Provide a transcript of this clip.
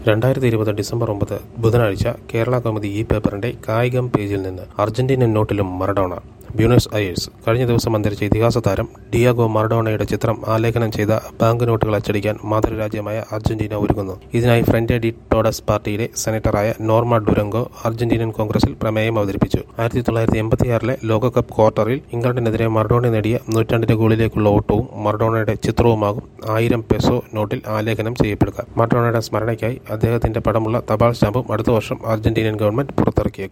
രണ്ടായിരത്തി ഇരുപത് ഡിസംബർ ഒമ്പത് ബുധനാഴ്ച കേരള കൗമുദി ഈ പേപ്പറിന്റെ കായികം പേജിൽ നിന്ന് അർജന്റീനൻ നോട്ടിലും മറഡോണ ബ്യൂണസ് അയേഴ്സ് കഴിഞ്ഞ ദിവസം അന്തരിച്ച ഇതിഹാസ താരം ഡിയാഗോ മറഡോണയുടെ ചിത്രം ആലേഖനം ചെയ്ത ബാങ്ക് നോട്ടുകൾ അച്ചടിക്കാൻ മാതൃരാജ്യമായ അർജന്റീന ഒരുങ്ങുന്നു ഇതിനായി ഫ്രണ്ട് ഡി ടോഡസ് പാർട്ടിയിലെ സെനറ്ററായ നോർമ ഡുരങ്കോ അർജന്റീനൻ കോൺഗ്രസിൽ പ്രമേയം അവതരിപ്പിച്ചു ആയിരത്തി തൊള്ളായിരത്തി എൺപത്തിയാറിലെ ലോകകപ്പ് ക്വാർട്ടറിൽ ഇംഗ്ലണ്ടിനെതിരെ മറഡോണ നേടിയ നൂറ്റാണ്ടിന്റെ ഗോളിലേക്കുള്ള ഓട്ടവും മറഡോണയുടെ ചിത്രവുമാകും ആയിരം പെസോ നോട്ടിൽ ആലേഖനം ചെയ്യപ്പെടുക മറഡോണയുടെ സ്മരണയ്ക്കായി അദ്ദേഹത്തിന്റെ പടമുള്ള തപാൽ സ്റ്റാമ്പും അടുത്ത വർഷം അർജന്റീനൻ ഗവൺമെന്റ് പുറത്തിറക്കിയേക്കും